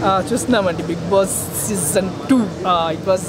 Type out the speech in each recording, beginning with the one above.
చూస్తున్నామండి Bigg Boss season two it was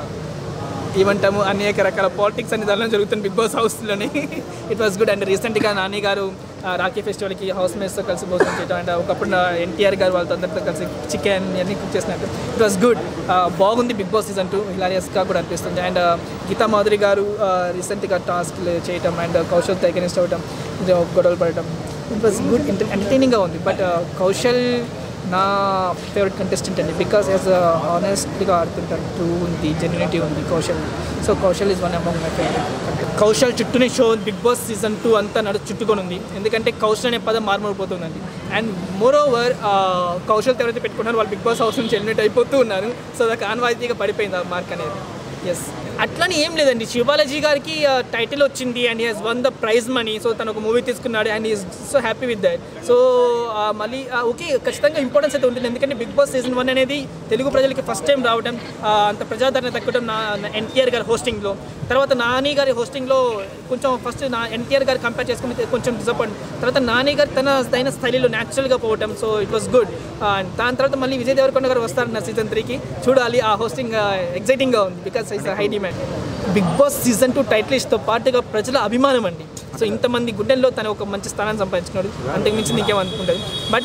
ఏమంటాము అనేక రకాల పాలిటిక్స్ అనే దానిలో జరుగుతుంది బిగ్ బాస్ హౌస్లోనే ఇట్ వాస్ గుడ్ అండ్ రీసెంట్గా నాని గారు ఆ, రాఖీ ఫెస్టివల్కి హౌస్ మేట్స్తో కలిసి భోజనం చేయడం అండ్ ఒకప్పుడు ఎన్టీఆర్ గారు వాళ్ళతో అందరితో కలిసి చికెన్ అన్ని కుక్ చేసినట్టు ఇట్ వాస్ గుడ్ బాగుంది బిగ్ బాస్ సీజన్ టూ హిలారియస్గా కూడా అనిపిస్తుంది అండ్ గీతా మాధురి గారు రీసెంట్గా టాస్క్ చేయటం అండ్ కౌశల్ తగ్గనిస్ట్ అవ్వటం గొడవలు పడటం ఇట్ వాస్ గుడ్ ఎంటర్టైనింగ్గా ఉంది బట్ కౌశల్ నా ఫేవరెట్ కంటెస్టెంట్ అండి బికాస్ యాజ్ ఆనెస్ట్గా ఆడుతుంటారు ట్రూ ఉంది జెన్యునిటీ ఉంది Kaushal so Kaushal is one among my favourite Kaushal చుట్టూనే show Bigg Boss season two అంతా నడు చుట్టుకొని ఉంది ఎందుకంటే కౌశల్ అనే పదం మారుమూడిపోతుందండి అండ్ మోర్ ఓవర్ కౌశల్ ఎవరైతే పెట్టుకున్నారో వాళ్ళు బిగ్ బాస్ హౌస్ నుంచి ఎలిమినేట్ అయిపోతూ ఉన్నారు సో అది ఆన్వాయితీగా పడిపోయింది ఆ మార్క్ అనేది ఎస్ అట్లని ఏం లేదండి శివాలజీ గారికి టైటిల్ వచ్చింది and he's won the prize money so తను ఒక మూవీ తీసుకున్నాడు and is so happy with that so మళ్ళీ ఓకే ఖచ్చితంగా ఇంపార్టెన్స్ అయితే ఉంటుంది ఎందుకంటే బిగ్ బాస్ సీజన్ వన్ అనేది తెలుగు ప్రజలకి ఫస్ట్ టైం రావడం ఆ, అంత ప్రజాదరణ తగ్గడం నా ఎన్టీఆర్ గారి హోస్టింగ్లో తర్వాత నాని గారి హోస్టింగ్లో కొంచెం ఫస్ట్ నా ఎన్టీఆర్ గారు కంపేర్ చేసుకుని కొంచెం డిసప్పాయింట్ తర్వాత నాని గారు తన తన స్థైలిలో న్యాచురల్గా పోవటం సో ఇట్ వాస్ గుడ్ దాని తర్వాత మళ్ళీ విజయ్ దేవరకొండ గారు వస్తారన్న సీజన్ త్రీకి చూడాలి ఆ హోస్టింగ్ ఎగ్జైటింగ్గా ఉంది because it's high demand Bigg Boss season two టైటిల్స్తో పాటుగా ప్రజల అభిమానం అండి సో ఇంతమంది గుండెల్లో తను ఒక మంచి స్థానాన్ని సంపాదించుకున్నాడు అంతకు మించి నీకేమనుకుంటుంది but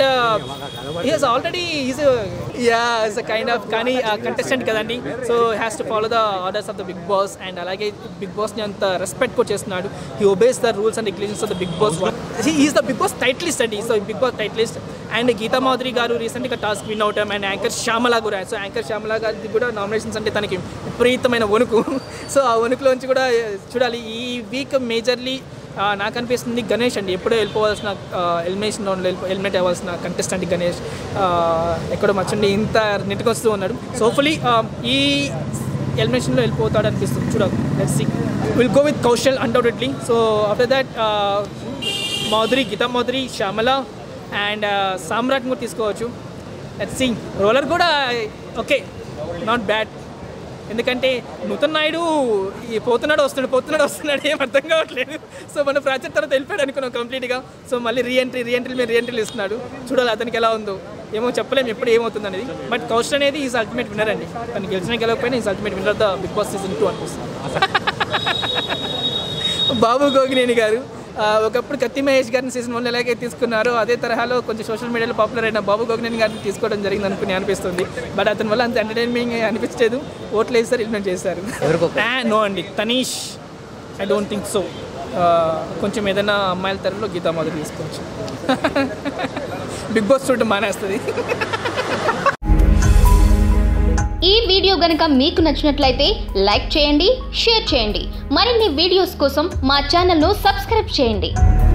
is already is yeah is a kind of కానీ కంటెస్టెంట్ కదండి so has to follow the orders of the Bigg Boss and అలాగే బిగ్ బాస్ని అంత రెస్పెక్ట్ కూడా చేస్తున్నాడు he obeys the rules and regulations of the Bigg Boss is the Bigg Boss titlist అండి so Bigg Boss titlist and Geetha Madhuri garu రీసెంట్గా task win అవటం and anchor Shyamala కూడా so anchor Shyamala గారిది కూడా నామినేషన్స్ అంటే తనకి విపరీతమైన వణుకు సో ఆ వణుకులోంచి కూడా చూడాలి ఈ వీక్ మేజర్లీ నాకు అనిపిస్తుంది గణేష్ అండి ఎప్పుడో వెళ్ళిపోవాల్సిన ఎలిమినేషన్ రౌండ్లో ఎలిమినేట్ అవ్వాల్సిన కంటెస్టెంట్ గణేష్ ఆ, ఎక్కడో మచ్చండి ఇంత నెట్కి వస్తూ ఉన్నాడు సో హోప్ఫుల్లీ ఈ ఎలిమినేషన్లో వెళ్ళిపోతాడు అనిపిస్తుంది చూడాలి let's see will go with Kaushal undoubtedly so after that Madhuri Geetha Madhuri Shyamala and Samrat కూడా తీసుకోవచ్చు లెట్స్ సీ రోలర్ కూడా ఓకే నాట్ బ్యాడ్ ఎందుకంటే నూతన్ నాయుడు ఈ పోతున్నాడు వస్తున్నాడు పోతున్నాడు వస్తున్నాడు ఏం అర్థం కావట్లేదు సో మన ఫ్రాక్చర్ తర్వాత వెళ్ళిపోయాడు అనుకున్నాం కంప్లీట్గా సో మళ్ళీ రీఎంట్రీ రీఎంట్రీ మీద రీఎంట్రీలు ఇస్తున్నాడు చూడాలి అతనికి ఎలా ఉందో ఏమో చెప్పలేము ఎప్పుడు ఏమవుతుంది అనేది బట్ కౌశల్ అనేది ఈజ్ అల్టిమేట్ విన్నర్ అండి తను గెలిచిన గెలవకపోయినా is ultimate winner the Bigg Boss season two అనిపిస్తుంది బాబు గోగినేని గారు ఆ, ఒకప్పుడు కత్తి మహేష్ గారిని సీజన్ వన్ ఎలాగే తీసుకున్నారో అదే తరహాలో కొంచెం సోషల్ మీడియాలో పాపులర్ అయిన బాబు గోగినేని గారిని తీసుకోవడం జరిగింది అనుకుని అనిపిస్తుంది బట్ అతని వల్ల అంత ఎంటర్టైన్మెంట్ అనిపించలేదు ఓట్లు వేస్తారు ఎలిమినేట్ చేశారు నో అండి Tanish I don't think so కొంచెం ఏదైనా అమ్మాయిల తరలో గీతా మాధురి తీసుకోవచ్చు బిగ్ బాస్ చూడటం మానేస్తుంది ఈ వీడియో గనుక మీకు నచ్చినట్లయితే లైక్ చేయండి షేర్ చేయండి మరిన్ని వీడియోస్ కోసం మా ఛానల్ను సబ్స్క్రైబ్ చేయండి